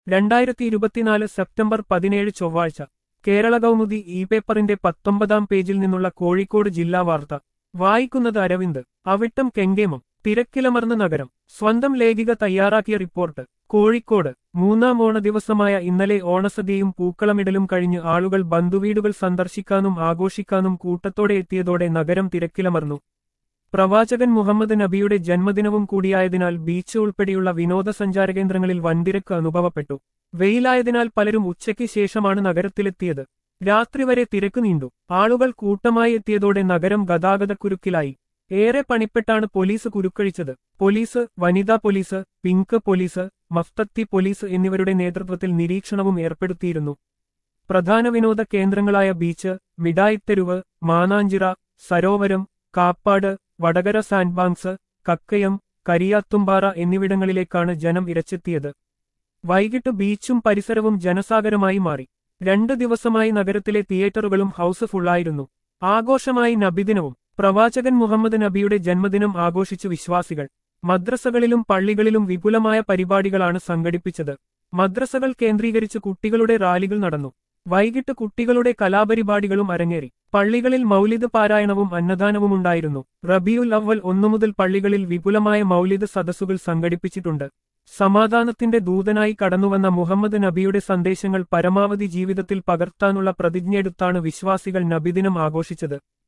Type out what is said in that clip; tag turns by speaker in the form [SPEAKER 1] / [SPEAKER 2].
[SPEAKER 1] രണ്ടായിരത്തി ഇരുപത്തിനാല് സെപ്റ്റംബർ പതിനേഴ് ചൊവ്വാഴ്ച കേരള കൗമുദി ഇ പേപ്പറിന്റെ പത്തൊമ്പതാം പേജിൽ നിന്നുള്ള കോഴിക്കോട് ജില്ലാ വാർത്ത വായിക്കുന്നത് അരവിന്ദ് അവിട്ടം കെങ്കേമം തിരക്കിലമർന്ന നഗരം സ്വന്തം ലേഖിക തയ്യാറാക്കിയ റിപ്പോർട്ട് കോഴിക്കോട് മൂന്നാം ഓണ ദിവസമായ ഇന്നലെ ഓണസദ്യയും പൂക്കളമിടലും കഴിഞ്ഞ് ആളുകൾ ബന്ധുവീടുകൾ സന്ദർശിക്കാനും ആഘോഷിക്കാനും കൂട്ടത്തോടെ എത്തിയതോടെ നഗരം തിരക്കിലമർന്നു പ്രവാചകൻ മുഹമ്മദ് നബിയുടെ ജന്മദിനവും കൂടിയായതിനാൽ ബീച്ച് ഉൾപ്പെടെയുള്ള വിനോദസഞ്ചാര കേന്ദ്രങ്ങളിൽ വൻതിരക്ക് അനുഭവപ്പെട്ടു വെയിലായതിനാൽ പലരും ഉച്ചയ്ക്ക് ശേഷമാണ് നഗരത്തിലെത്തിയത് രാത്രി വരെ തിരക്ക് നീണ്ടു ആളുകൾ കൂട്ടമായി എത്തിയതോടെ നഗരം ഗതാഗതക്കുരുക്കിലായി ഏറെ പണിപ്പെട്ടാണ് പോലീസ് കുരുക്കഴിച്ചത് പോലീസ് വനിതാ പോലീസ് പിങ്ക് പോലീസ് മഫ്തത്തി പോലീസ് എന്നിവരുടെ നേതൃത്വത്തിൽ നിരീക്ഷണവും ഏർപ്പെടുത്തിയിരുന്നു പ്രധാന വിനോദ കേന്ദ്രങ്ങളായ beach Mithayitheruvu Mananchira Sarovaram Kappad Vadakara sand banks Kakkayam Kariyathumpara എന്നിവിടങ്ങളിലേക്കാണ് ജനം ഇരച്ചെത്തിയത് വൈകിട്ട് ബീച്ചും പരിസരവും ജനസാഗരമായി മാറി രണ്ടു ദിവസമായി നഗരത്തിലെ തിയേറ്ററുകളും ഹൗസ് ഫുള്ളായിരുന്നു ആഘോഷമായി നബിദിനവും പ്രവാചകൻ മുഹമ്മദ് നബിയുടെ ജന്മദിനം ആഘോഷിച്ചു വിശ്വാസികൾ മദ്രസകളിലും പള്ളികളിലും വിപുലമായ പരിപാടികളാണ് സംഘടിപ്പിച്ചത് മദ്രസകൾ കേന്ദ്രീകരിച്ച് കുട്ടികളുടെ റാലികൾ നടന്നു വൈകിട്ട് കുട്ടികളുടെ കലാപരിപാടികളും അരങ്ങേറി പള്ളികളിൽ മൗലിദ് പാരായണവും അന്നദാനവും ഉണ്ടായിരുന്നു റബിയുൽ അവൽ ഒന്നു മുതൽ പള്ളികളിൽ വിപുലമായ മൗലിദ് സദസ്സുകൾ സംഘടിപ്പിച്ചിട്ടുണ്ട് സമാധാനത്തിന്റെ ദൂതനായി കടന്നുവന്ന മുഹമ്മദ് നബിയുടെ സന്ദേശങ്ങൾ പരമാവധി ജീവിതത്തിൽ പകർത്താനുള്ള പ്രതിജ്ഞയെടുത്താണ് വിശ്വാസികൾ നബിദിനം ആഘോഷിച്ചത്